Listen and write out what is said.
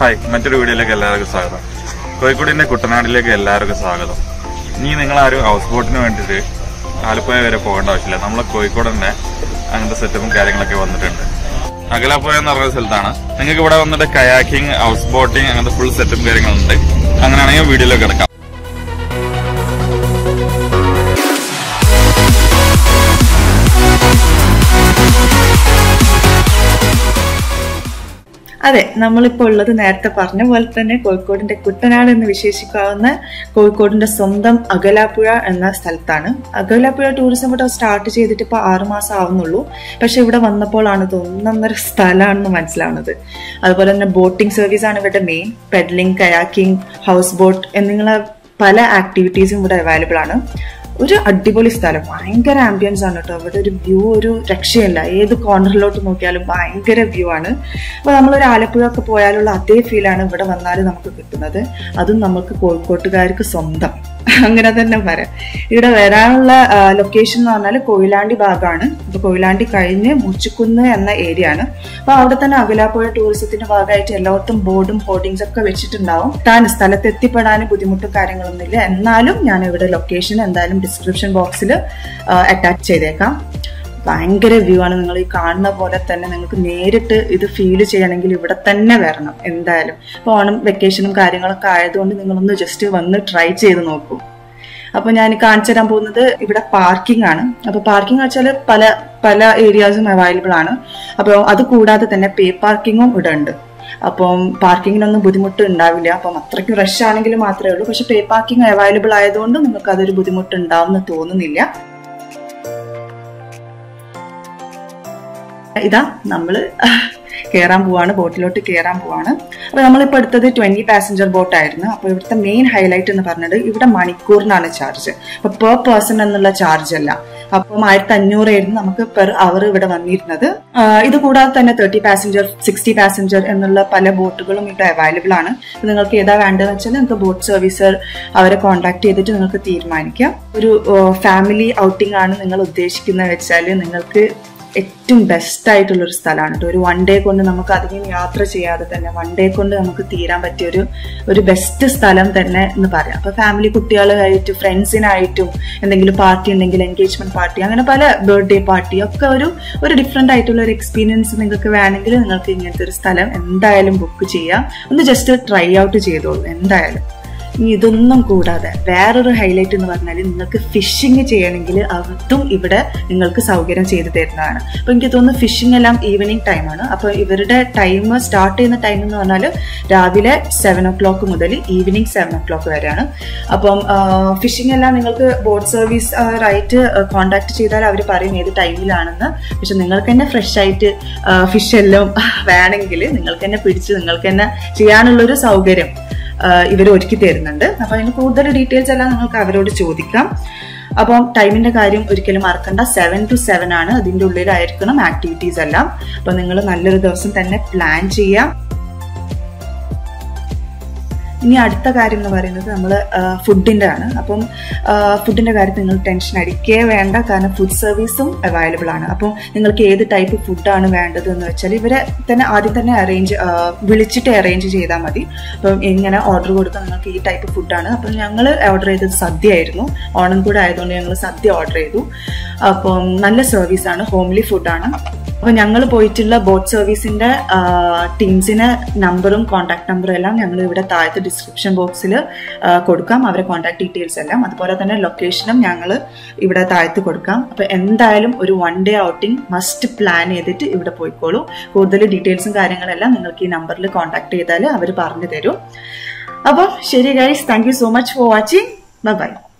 hi മറ്റൊരു വീഡിയോയിലേക്ക് എല്ലാവർക്കും സ്വാഗതം കോഴിക്കോടിന്റെ കുട്ടനാടിലേക്ക് എല്ലാവർക്കും സ്വാഗതം ഇനി നിങ്ങൾ ആരും ഹൗസ് ബോട്ടിന് വേണ്ടിയിട്ട് ആലപ്പുഴ വരെ പോകേണ്ട ആവശ്യമില്ല നമ്മളെ കോഴിക്കോട് തന്നെ അങ്ങനത്തെ സെറ്റപ്പും കാര്യങ്ങളൊക്കെ വന്നിട്ടുണ്ട് അകലാപ്പുഴ എന്ന് പറഞ്ഞ സ്ഥലത്താണ് നിങ്ങൾക്ക് ഇവിടെ വന്നിട്ട് കയാക്കിംഗ് ഹൗസ് ബോട്ടിംഗ് അങ്ങനത്തെ ഫുൾ സെറ്റപ്പും കാര്യങ്ങളുണ്ട് അങ്ങനെയാണെങ്കിൽ വീഡിയോയിലേക്ക് കിടക്കാം അതെ നമ്മളിപ്പോൾ ഉള്ളത് നേരത്തെ പറഞ്ഞ പോലെ തന്നെ കോഴിക്കോടിന്റെ കുട്ടനാട് എന്ന് വിശേഷിക്കാവുന്ന കോഴിക്കോടിന്റെ സ്വന്തം അകലാപ്പുഴ എന്ന സ്ഥലത്താണ് അകലാപ്പുഴ ടൂറിസം ഇവിടെ സ്റ്റാർട്ട് ചെയ്തിട്ട് ഇപ്പോൾ ആറുമാസം ആവുന്നുള്ളൂ പക്ഷെ ഇവിടെ വന്നപ്പോഴാണ് ഇത് ഒന്നൊന്നര സ്ഥലമാണെന്ന് മനസ്സിലാവുന്നത് അതുപോലെ തന്നെ ബോട്ടിംഗ് സർവീസ് ആണ് ഇവിടെ main pedalling kayaking house boat എന്നിങ്ങനെ പല ആക്ടിവിറ്റീസും ഇവിടെ അവൈലബിൾ ആണ് ഒരു അടിപൊളി സ്ഥലം ഭയങ്കര ആംബിയൻസ് ആണ് കേട്ടോ ഇവിടെ ഒരു വ്യൂ ഒരു രക്ഷയില്ല ഏത് കോർണറിലോട്ട് നോക്കിയാലും ഭയങ്കര വ്യൂ ആണ് അപ്പോൾ നമ്മളൊരു ആലപ്പുഴ ഒക്കെ പോയാലുള്ള അതേ ഫീലാണ് ഇവിടെ വന്നാൽ നമുക്ക് കിട്ടുന്നത് അതും നമുക്ക് കോഴിക്കോട്ടുകാർക്ക് സ്വന്തം അങ്ങനെ തന്നെ പറയാം ഇവിടെ വരാനുള്ള ലൊക്കേഷൻ എന്ന് പറഞ്ഞാൽ കൊയിലാണ്ടി ഭാഗമാണ് ഇപ്പൊ കൊയിലാണ്ടി കഴിഞ്ഞ് മുച്ചിക്കുന്ന് എന്ന ഏരിയ ആണ് അപ്പൊ അവിടെ തന്നെ അകലാപ്പുഴ ടൂറിസത്തിന്റെ ഭാഗമായിട്ട് എല്ലായിടത്തും ബോർഡും ഹോർഡിങ്സ് ഒക്കെ വെച്ചിട്ടുണ്ടാവും താൻ സ്ഥലത്ത് എത്തിപ്പെടാൻ ബുദ്ധിമുട്ടും കാര്യങ്ങളൊന്നുമില്ല എന്നാലും ഞാൻ ഇവിടെ ലൊക്കേഷൻ എന്തായാലും ഡിസ്ക്രിപ്ഷൻ ബോക്സിൽ അറ്റാച്ച് ചെയ്തേക്കാം ഭയങ്കര വ്യൂ ആണ് നിങ്ങൾ ഈ കാണുന്ന പോലെ തന്നെ നിങ്ങൾക്ക് നേരിട്ട് ഇത് ഫീൽ ചെയ്യണമെങ്കിൽ ഇവിടെ തന്നെ വരണം എന്തായാലും ഇപ്പോൾ ഓണം വെക്കേഷനും കാര്യങ്ങളൊക്കെ ആയതുകൊണ്ട് നിങ്ങളൊന്ന് ജസ്റ്റ് വന്ന് ട്രൈ ചെയ്ത് നോക്കൂ അപ്പൊ ഞാൻ കാണിച്ചു തരാൻ പോകുന്നത് ഇവിടെ പാർക്കിംഗ് ആണ് അപ്പൊ പാർക്കിംഗ് വെച്ചാൽ പല പല ഏരിയാസും അവൈലബിൾ ആണ് അപ്പോൾ അത് കൂടാതെ തന്നെ പേ പാർക്കിങ്ങും ഇവിടെ ഉണ്ട് അപ്പം പാർക്കിങ്ങിനൊന്നും ബുദ്ധിമുട്ട് ഉണ്ടാവില്ല അപ്പം അത്രയ്ക്ക് റഷ് ആണെങ്കിൽ മാത്രമേ ഉള്ളൂ പക്ഷെ പേ പാർക്കിംഗ് അവൈലബിൾ ആയതുകൊണ്ട് നിങ്ങൾക്ക് അതൊരു ബുദ്ധിമുട്ട് ഉണ്ടാവുമെന്ന് തോന്നുന്നില്ല ഇതാ നമ്മള് കയറാൻ പോവാണ് ബോട്ടിലോട്ട് കയറാൻ പോവാണ് അപ്പൊ നമ്മളിപ്പോൾ എടുത്തത് ട്വന്റി പാസഞ്ചർ ബോട്ട് ആയിരുന്നു അപ്പൊ ഇവിടുത്തെ മെയിൻ ഹൈലൈറ്റ് എന്ന് പറഞ്ഞത് ഇവിടെ മണിക്കൂറിനാണ് ചാർജ് അപ്പൊ പെർ പേഴ്സൺ എന്നുള്ള ചാർജ് അല്ല അപ്പം ആയിരത്തി അഞ്ഞൂറായിരുന്നു നമുക്ക് പെർ അവർ ഇവിടെ വന്നിരുന്നത് ഇത് കൂടാതെ തന്നെ തേർട്ടി പാസഞ്ചർ സിക്സ്റ്റി പാസഞ്ചർ എന്നുള്ള പല ബോട്ടുകളും ഇവിടെ അവൈലബിൾ ആണ് നിങ്ങൾക്ക് ഏതാ വേണ്ടതെന്ന് വെച്ചാൽ നിങ്ങൾക്ക് ബോട്ട് സർവീസർ അവരെ കോൺടാക്ട് ചെയ്തിട്ട് നിങ്ങൾക്ക് തീരുമാനിക്കാം ഒരു ഫാമിലി ഔട്ടിംഗ് ആണ് നിങ്ങൾ ഉദ്ദേശിക്കുന്നത് വെച്ചാൽ നിങ്ങൾക്ക് ഏറ്റവും ബെസ്റ്റ് ആയിട്ടുള്ള ഒരു സ്ഥലമാണ് കേട്ടോ ഒരു വൺ ഡേ കൊണ്ട് നമുക്ക് അധികം യാത്ര ചെയ്യാതെ തന്നെ വൺ ഡേ കൊണ്ട് നമുക്ക് തീരാൻ പറ്റിയ ഒരു ഒരു ബെസ്റ്റ് സ്ഥലം തന്നെ എന്ന് പറയാം അപ്പൊ ഫാമിലി കുട്ടികളായിട്ട് ഫ്രണ്ട്സിനായിട്ടും എന്തെങ്കിലും പാർട്ടി ഉണ്ടെങ്കിൽ എൻഗേജ്മെന്റ് പാർട്ടി അങ്ങനെ പല ബർത്ത്ഡേ പാർട്ടി ഒക്കെ ഒരു ഒരു ഡിഫറെന്റ് ആയിട്ടുള്ള ഒരു എക്സ്പീരിയൻസ് നിങ്ങൾക്ക് വേണമെങ്കിൽ നിങ്ങൾക്ക് ഇങ്ങനത്തെ ഒരു സ്ഥലം എന്തായാലും ബുക്ക് ചെയ്യാം ഒന്ന് ജസ്റ്റ് ട്രൈ ഔട്ട് ചെയ്തോളൂ എന്തായാലും ഇനി ഇതൊന്നും കൂടാതെ വേറൊരു ഹൈലൈറ്റ് എന്ന് പറഞ്ഞാൽ നിങ്ങൾക്ക് ഫിഷിങ് ചെയ്യണമെങ്കിൽ അതും ഇവിടെ നിങ്ങൾക്ക് സൗകര്യം ചെയ്തു തരുന്നതാണ് അപ്പൊ എനിക്ക് തോന്നുന്നു ഫിഷിംഗ് എല്ലാം ഈവനിങ് ടൈമാണ് അപ്പൊ ഇവരുടെ ടൈം സ്റ്റാർട്ട് ചെയ്യുന്ന ടൈം എന്ന് പറഞ്ഞാൽ രാവിലെ സെവൻ ഒ ക്ലോക്ക് മുതൽ ഈവനിങ് സെവൻ ഒ ക്ലോക്ക് വരെയാണ് അപ്പം ഫിഷിംഗ് എല്ലാം നിങ്ങൾക്ക് ബോട്ട് സർവീസ് ആയിട്ട് കോണ്ടാക്ട് ചെയ്താൽ അവർ പറയും ഏത് ടൈമിലാണെന്ന് പക്ഷെ നിങ്ങൾക്ക് തന്നെ ഫ്രഷ് ആയിട്ട് ഫിഷ് എല്ലാം വേണമെങ്കിൽ നിങ്ങൾക്ക് തന്നെ പിടിച്ച് നിങ്ങൾക്ക് തന്നെ ചെയ്യാനുള്ളൊരു സൗകര്യം ഇവർ ഒരുക്കി തരുന്നുണ്ട് അപ്പൊ അതിന് കൂടുതൽ ഡീറ്റെയിൽസ് എല്ലാം നിങ്ങൾക്ക് അവരോട് ചോദിക്കാം അപ്പം ടൈമിന്റെ കാര്യം ഒരിക്കലും മറക്കണ്ട സെവൻ ടു സെവൻ ആണ് അതിന്റെ ഉള്ളിലായിരിക്കണം ആക്ടിവിറ്റീസ് എല്ലാം അപ്പൊ നിങ്ങൾ നല്ലൊരു ദിവസം തന്നെ പ്ലാൻ ചെയ്യാം ഇനി അടുത്ത കാര്യം എന്ന് പറയുന്നത് നമ്മൾ ഫുഡിൻ്റെ ആണ് അപ്പം ഫുഡിൻ്റെ കാര്യത്തിൽ നിങ്ങൾ ടെൻഷൻ അടിക്കേ വേണ്ട കാരണം ഫുഡ് സർവീസും അവൈലബിൾ ആണ് അപ്പം നിങ്ങൾക്ക് ഏത് ടൈപ്പ് ഫുഡാണ് വേണ്ടത് എന്ന് വെച്ചാൽ ഇവരെ തന്നെ ആദ്യം തന്നെ അറേഞ്ച് വിളിച്ചിട്ട് അറേഞ്ച് ചെയ്താൽ മതി അപ്പം എങ്ങനെ ഓർഡർ കൊടുക്കാൻ നിങ്ങൾക്ക് ഈ ടൈപ്പ് ഫുഡാണ് അപ്പം ഞങ്ങൾ ഓർഡർ ചെയ്തത് സദ്യ ആയിരുന്നു ഓണം കൂടെ ആയതുകൊണ്ട് ഞങ്ങൾ സദ്യ ഓർഡർ ചെയ്തു അപ്പം നല്ല സർവീസാണ് ഹോംലി ഫുഡാണ് അപ്പൊ ഞങ്ങൾ പോയിട്ടുള്ള ബോട്ട് സർവീസിന്റെ ടീംസിന് നമ്പറും കോൺടാക്ട് നമ്പറും എല്ലാം ഞങ്ങൾ ഇവിടെ താഴത്തെ ഡിസ്ക്രിപ്ഷൻ ബോക്സിൽ കൊടുക്കാം അവരെ കോൺടാക്ട് ഡീറ്റെയിൽസ് എല്ലാം അതുപോലെ തന്നെ ലൊക്കേഷനും ഞങ്ങൾ ഇവിടെ താഴത്ത് കൊടുക്കാം അപ്പൊ എന്തായാലും ഒരു one day outing must plan ചെയ്തിട്ട് ഇവിടെ പോയിക്കോളൂ കൂടുതൽ ഡീറ്റെയിൽസും കാര്യങ്ങളെല്ലാം നിങ്ങൾക്ക് ഈ നമ്പറിൽ കോൺടാക്ട് ചെയ്താൽ അവർ പറഞ്ഞു തരും അപ്പം ശരി guys thank you so much for watching by